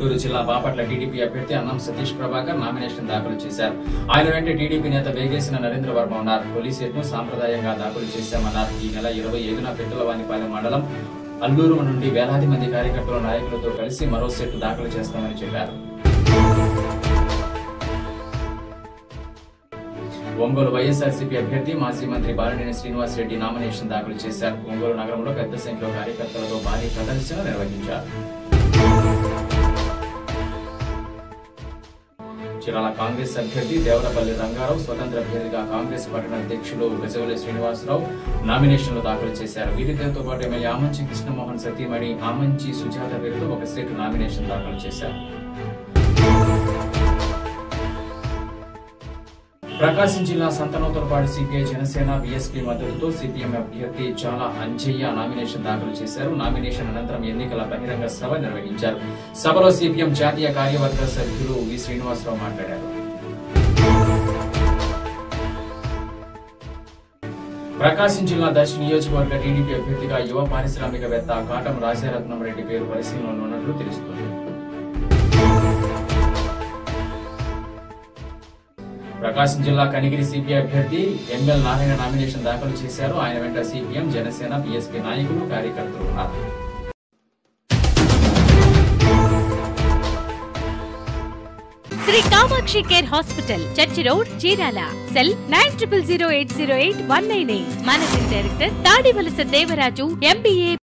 గుంటూరు జిల్లా బాపట్ల టీడీపీ అభ్యర్థి అన్నం సతీష్ ప్రభాకర్ నామినేషన్ దాఖలు చేశారు ఆయన వెంట టీడీపీ నేత వేగేసిన నరేంద్ర వర్మ ఉన్నారు పోలీస్ సెట్ను సాంప్రదాయంగా దాఖలు చేశామన్నారు ఈ నెల ఇరవై ఐదున పెద్దలవానిపాలెం మండలం అల్లూరు నుండి వేలాది మంది కార్యకర్తల నాయకులతో కలిసి మరో సెట్ దాఖలు చేస్తామని చెప్పారు ఒంగోలు వైఎస్ఆర్సీపీ అభ్యర్థి మాజీ మంత్రి బాలినేని శ్రీనివాస్ రెడ్డి నామినేషన్ దాఖలు చేశారు ఒంగోలు నగరంలో పెద్ద సంఖ్యలో కార్యకర్తలతో భారీ ప్రదర్శన నిర్వహించారు చిరాల కాంగ్రెస్ అభ్యర్థి దేవరపల్లి రంగారావు స్వతంత్ర అభ్యర్థిగా కాంగ్రెస్ పట్టణ అధ్యక్షులు గజవల్లి శ్రీనివాసరావు నామినేషన్లు దాఖలు చేశారు వీరితో పాటు ఎమ్మెల్యే ఆమంచి కృష్ణమోహన్ సతీమణి ఆమంచి సుజాత పేరుతో ఒక సెట్ నామినేషన్ దాఖలు చేశారు ప్రకాశం జిల్లా సంతనోతరపాడు సిపిఐ జనసేన బీఎస్పీ మద్దతుతో సిపిఎం అభ్యర్థి చాలా అంజయ్య నామినేషన్ దాఖలు చేశారు నామినేషన్ అనంతరం ఎన్నికల బహిరంగ సభ నిర్వహించారు సభలో సిపిఎం జాతీయ కార్యవర్గ సభ్యులు వి శ్రీనివాసరావు మాట్లాడారు ప్రకాశం జిల్లా దర్శి నియోజకవర్గ టీడీపీ అభ్యర్థిగా యువ పారిశ్రామికవేత్త కాటం రాజారత్నం రెడ్డి పేరు పరిశీలనలో ఉన్నట్లు తెలుస్తుంది ప్రకాశం జిల్లా కనిగిరి సిపిఐ అభ్యర్థి ఎంఎల్ నారాయణ నామినేషన్ దాఖలు చేశారు ఆయన వెంట సిపిఎం జనసేన బీఎస్పీ నాయకులు కార్యకర్తలు ఉన్నారు Shri Kamakshi care hospital church road Chirala cell nine triple zero eight zero eight one nine eight managing director Tadivalasa Devaraju MBA